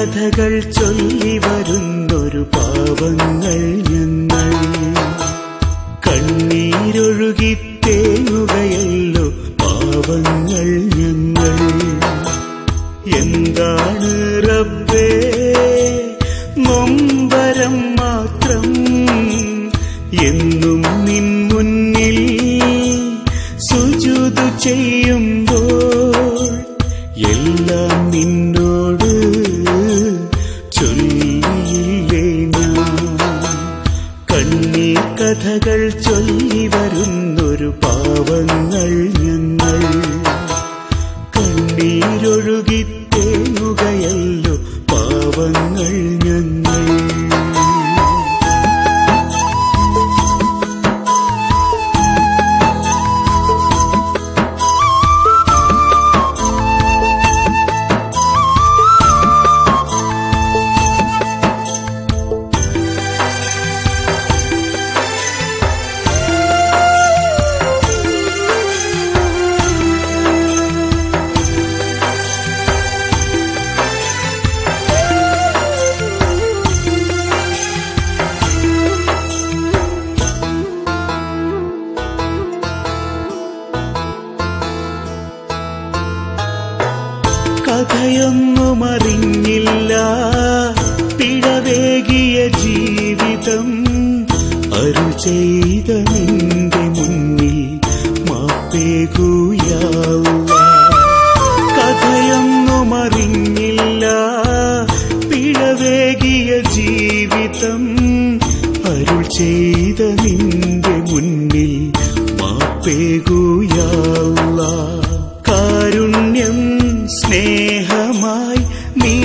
കഥകൾ ചൊല്ലി വരുന്നൊരു പാവങ്ങൾ ഞങ്ങൾ കണ്ണീരൊഴുകി തേങ്ങുകയല്ലോ പാവങ്ങൾ ഞങ്ങൾ എന്താണ് റബ്ബേ നൊമ്പരം മാത്രം എന്നും നിൻ മുന്നിൽ സുജുതു ചെയ്യുമ്പോൾ എല്ലാം നിന്നോട് ചൊല്ലിയില്ലേ ഞാൻ കണ്ണീർ കഥകൾ ചൊല്ലി വരുന്നൊരു പാവങ്ങൾ ഞങ്ങൾ കണ്ണീരൊഴുകി തേങ്ങുകയല്ലോ പാവങ്ങൾ ഞങ്ങൾ കഥയൊന്നും അറിഞ്ഞില്ല പിഴവേകിയ ജീവിതം അരു ചെയ്ത നിന്റെ മുന്നിൽ മാപ്പേകൂയാവുക കഥയൊന്നും അറിഞ്ഞില്ല പിഴവേകിയ ജീവിതം അരുൾ ചെയ്ത നിന്റെ മുന്നിൽ മാപ്പേകൂയാവുക കാരുണ്യം സ്നേഹമായി നീ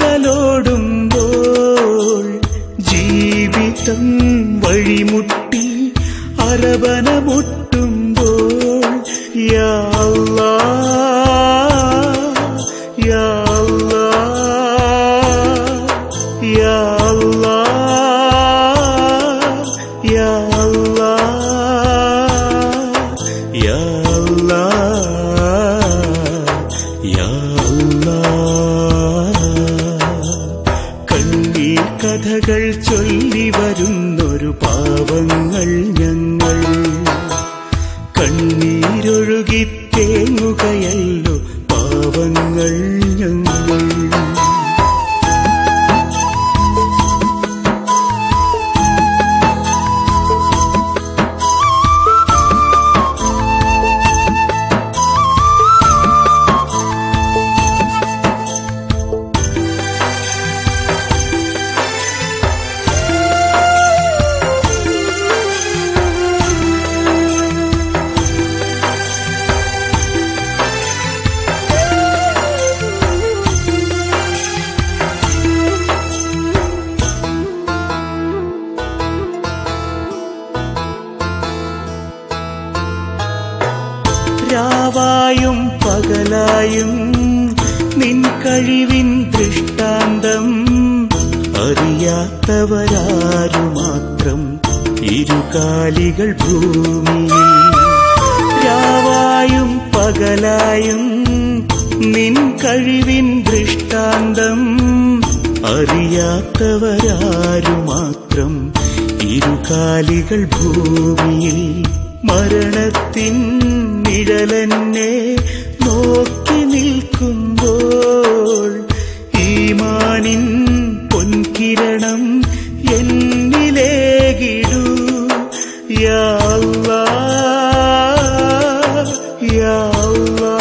തലോടുമ്പോൾ ജീവിതം വഴിമുട്ടി അരബന മുട്ടുമ്പോൾ യാ അല്ലാ, യാ അല്ലാ, യാ അല്ലാ, യാ അല്ലാ, യാ അല്ലാ, യാ അല്ലാ. കണ്ണീർ കഥകൾ ചൊല്ലി വരുന്നൊരു പാവങ്ങൾ ഞങ്ങൾ കണ്ണീരൊഴുകി തേങ്ങുകയല്ലോ പാവങ്ങൾ ഞങ്ങൾ രാവായും പകലായും നിൻ കഴിവിൻ ദൃഷ്ടാന്തം അറിയാത്തവരാരു മാത്രം ഇരുകാലികൾ ഭൂമിയിൽ രാവായും പകലായും നിൻ കഴിവിൻ ദൃഷ്ടാന്തം അറിയാത്തവരാരു മാത്രം ഇരുകാലികൾ ഭൂമിയിൽ മരണത്തിൻ നിഴലെന്നെ നോക്കി നിൽക്കുമ്പോൾ ഈമാനിൻ പൊൻകിരണം എന്നിലേകിടൂ യാ അല്ലാ, യാ അല്ലാ,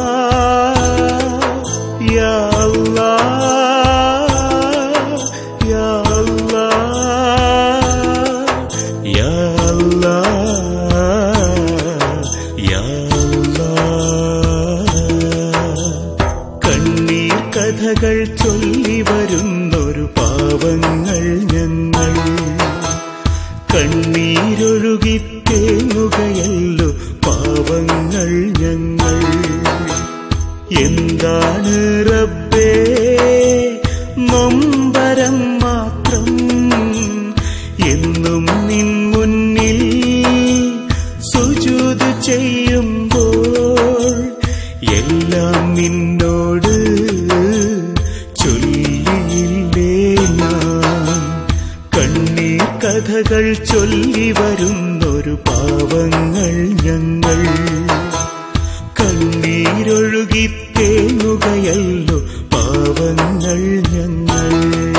യാ അല്ലാ, യാ അല്ലാ, യാ അല്ലാ, യാ അല്ലാ. കണ്ണീർ കഥകൾ ചൊല്ലി വരുന്നൊരു പാവങ്ങൾ ഞങ്ങൾ കണ്ണീരൊഴുകി തേങ്ങുകയല്ലോ പാവങ്ങൾ ഞങ്ങൾ എന്താണ് റബ്ബേ നൊമ്പരം മാത്രം എന്നും നിൻ മുന്നിൽ സുജൂത് ചെയ്യുമ്പോൾ എല്ലാം നിന്നോട് ചൊല്ലി ചൊല്ലി വരുന്നൊരു പാവങ്ങൾ ഞങ്ങൾ കണ്ണീരൊഴുകി തേങ്ങുകയല്ലോ പാവങ്ങൾ ഞങ്ങൾ